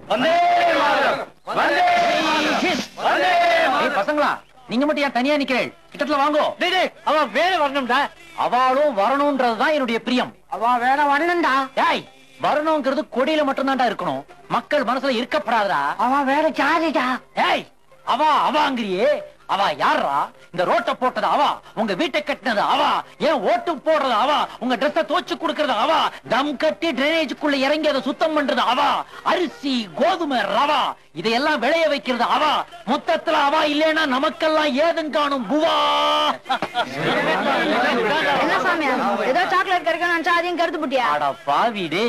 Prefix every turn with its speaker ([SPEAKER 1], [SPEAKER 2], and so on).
[SPEAKER 1] வந்தே மாதரம் வந்தே வந்தே
[SPEAKER 2] ஏய் பசங்களா நீங்க மட்டும் ஏன் தனியா நிக்கிறேன் கிட்டத்துல வாங்கோ
[SPEAKER 1] டேய் டேய் அவன் வேற வரணும்டா
[SPEAKER 2] அவளும் வரணும்ன்றதுதான் என்னுடைய பிரியம்
[SPEAKER 3] அவ வேற வரணும்டா
[SPEAKER 2] டேய் வரணுங்கிறது கொடியில மட்டும்தான்டா இருக்கணும் மக்கள் மனசுல இருக்கப்படாதா
[SPEAKER 3] அவ வேற ஜாதிடா
[SPEAKER 2] ஏய் அவ அவாங்கிறியே அவ யாரா இந்த ரோட்ட போட்டது அவ உங்க வீட்டை கட்டினது அவ ஏன் ஓட்டு போடுறது அவ உங்க ட்ரெஸ்ஸ தோச்சு கொடுக்கறது அவ தம் கட்டி டிரைனேஜுக்குள்ள இறங்கி அதை சுத்தம் பண்றது அவ அரிசி கோதுமை ரவா இதையெல்லாம் விளைய வைக்கிறது அவ மொத்தத்துல அவ இல்லைன்னா நமக்கெல்லாம் ஏதும் காணும் புவா
[SPEAKER 3] என்ன சாமி ஏதோ சாக்லேட் கிடைக்கும் நினைச்சா அதையும் கருத்து புட்டியா
[SPEAKER 2] அட பாவி டேய்